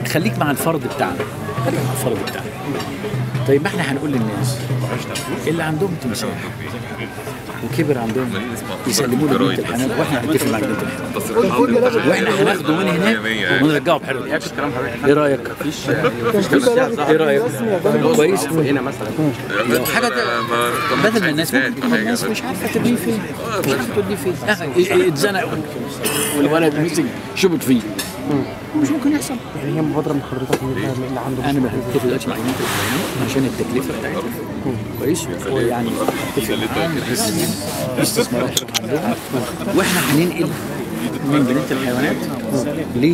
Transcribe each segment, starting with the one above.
خليك مع الفرد بتاعنا خليك مع الفرد بتاعنا طيب ما احنا هنقول للناس اللي عندهم تمساح وكبر عندهم يسلموه لبنت الحمام واحنا هنتفق مع بنت الحمام واحنا هناخده من هناك ونرجعه بحريه ايه رايك؟ ايه رايك؟ كويس هنا مثلا لو حاجه ده بدل ما الناس ممكن تكون الناس مش عارفه ترميه فين مش عارفه توديه فين آه، اتزنق والولد مسك شبط فيه مش ممكن يحصل يعني هي مبادره من حضرتك اللي اللي عنده انا بتفق دلوقتي مع جماعه الحيوانات عشان التكلفه بتاعتها كويس ويعني اتفق معاهم بحيث إن استثمارات عندهم واحنا هننقل من جنينه الحيوانات ل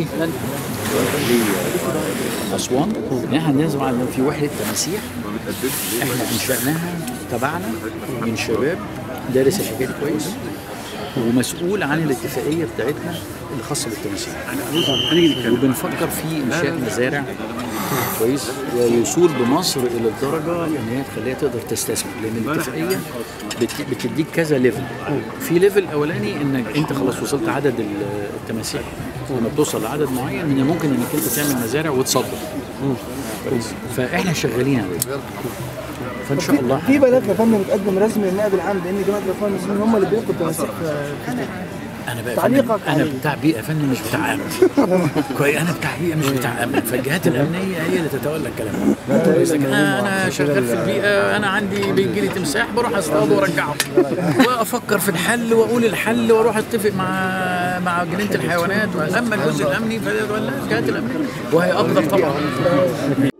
لاسوان ان احنا هننزل عندنا في وحده تماسيح احنا انشاناها تبعنا من شباب دارس الحكايه دي كويس ومسؤول عن الاتفاقيه بتاعتنا اللي خاصه بالتماسيح وبنفكر في انشاء مزارع كويس ووصول بمصر الى الدرجه ان هي تخليها تقدر تستثمر لان الاتفاقيه بت- بتديك كذا ليفل في ليفل اولاني انك انت خلاص وصلت عدد ال- التماسيح لما بتوصل لعدد معين من ممكن انك انت تعمل مزارع وتصدر كويس فاحنا شغالين عليه فان شاء الله في بلاغ يا فندم اتقدم رسمي للنائب العام لان جماعه الاخوان المسلمين هم اللي بيلقوا التماسيح في انا بقى تعليقك فندم انا عليه. بتاع بيئه فندم مش بتاع امن كويس انا بتاع بيئه مش بتاع امن فالجهات الامنيه هي اللي تتولى الكلام كويس لكن انا أنا شغال في البيئه انا عندي بيجي لي تمساح بروح اصطاده وارجعه وافكر في الحل واقول الحل واروح اتفق مع مع جنينه الحيوانات اما الجزء الامني فده ولا الجهات الامنيه وهي افضل طبعا